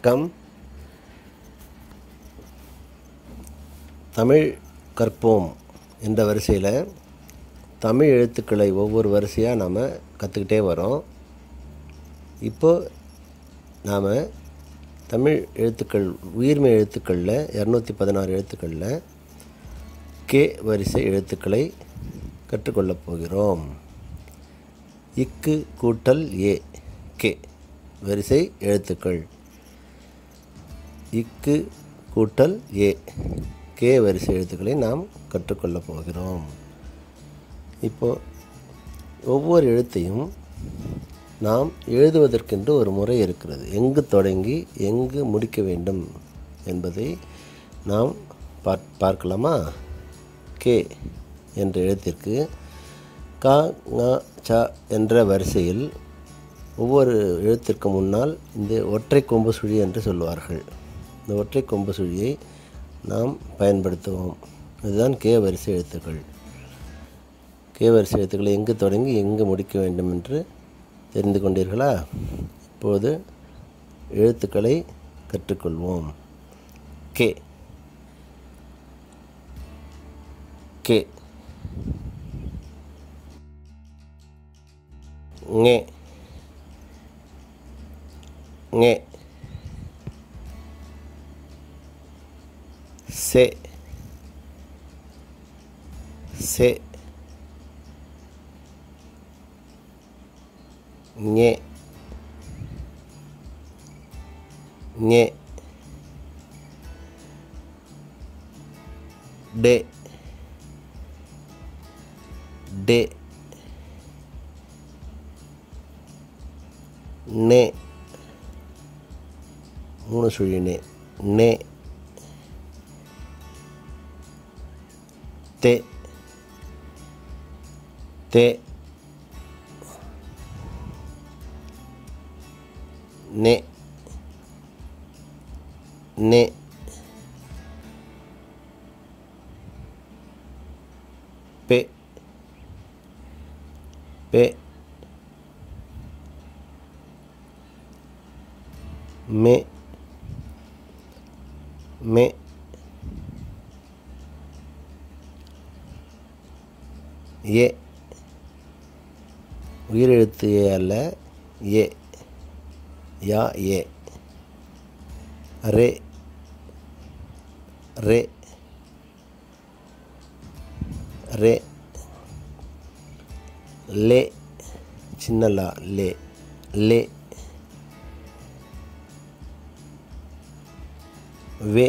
வணக்கம் தமிழ் கற்போம் என்ற வரிசையில் தமிழ் எழுத்துக்களை ஒவ்வொரு வரிசையாக நாம் கற்றுக்கிட்டே வரோம் இப்போ நாம் தமிழ் எழுத்துக்கள் உயிர்மை எழுத்துக்களில் இரநூத்தி பதினாறு எழுத்துக்களில் கே வரிசை எழுத்துக்களை கற்றுக்கொள்ளப் போகிறோம் இக்கு கூட்டல் ஏ கே வரிசை எழுத்துக்கள் இக்கு கூட்டல் ஏ கே வரிசை எழுத்துக்களை நாம் கற்றுக்கொள்ளப் போகிறோம் இப்போ ஒவ்வொரு எழுத்தையும் நாம் எழுதுவதற்கென்று ஒரு முறை இருக்கிறது எங்கு தொடங்கி எங்கு முடிக்க வேண்டும் என்பதை நாம் பார் பார்க்கலாமா கே என்ற எழுத்திற்கு கா ங ச என்ற வரிசையில் ஒவ்வொரு எழுத்திற்கு முன்னால் இந்த ஒற்றை கொம்பு சுழி என்று சொல்வார்கள் இந்த ஒற்றை கொம்பு சுழியை நாம் பயன்படுத்துவோம் இதுதான் கே வரிசை எழுத்துக்கள் கே வரிசை எழுத்துக்களை எங்கு தொடங்கி எங்கு முடிக்க வேண்டும் என்று தெரிந்து கொண்டீர்களா இப்போது எழுத்துக்களை கற்றுக்கொள்வோம் கே கே ஞே ஞே se se ñe ñe de de நே மூணு சுழி நே நே தே தே நே நே பே பே மே மே ஏ உயிரெழுத்து ஏ அல்ல ஏ யா ஏ ரே ரே ரே லே சின்ன லா லே லே வே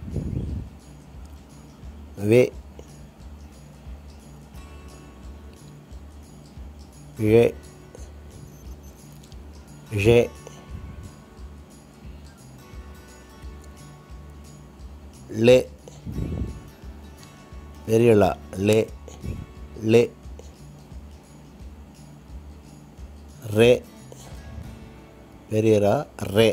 வே ழே ழே லே பெரியலா லே லே ரே பெரியரா ரே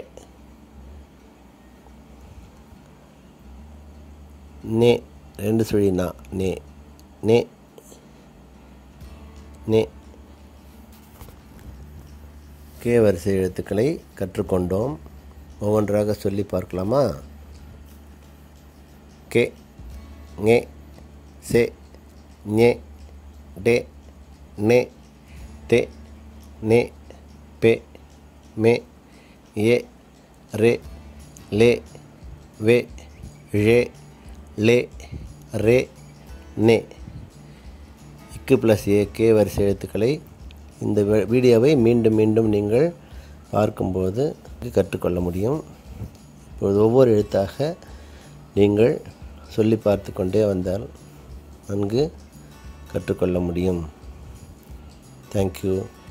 நே ரெண்டு சுழினா நே நே நே கே வரிசை எழுத்துக்களை கற்றுக்கொண்டோம் ஒவ்வொன்றாக சொல்லி பார்க்கலாமா கே ஞே சே ஞே டே நே தே நே பே மே ஏ ரே லே வே ழே லே ரே நே இக்கு ப்ளஸ் ஏ கே வரிசை எழுத்துக்களை இந்த வீடியோவை மீண்டும் மீண்டும் நீங்கள் பார்க்கும்போது கற்றுக்கொள்ள முடியும் இப்பொழுது ஒவ்வொரு எழுத்தாக நீங்கள் சொல்லி பார்த்து கொண்டே வந்தால் நன்கு கற்றுக்கொள்ள முடியும் தேங்க்யூ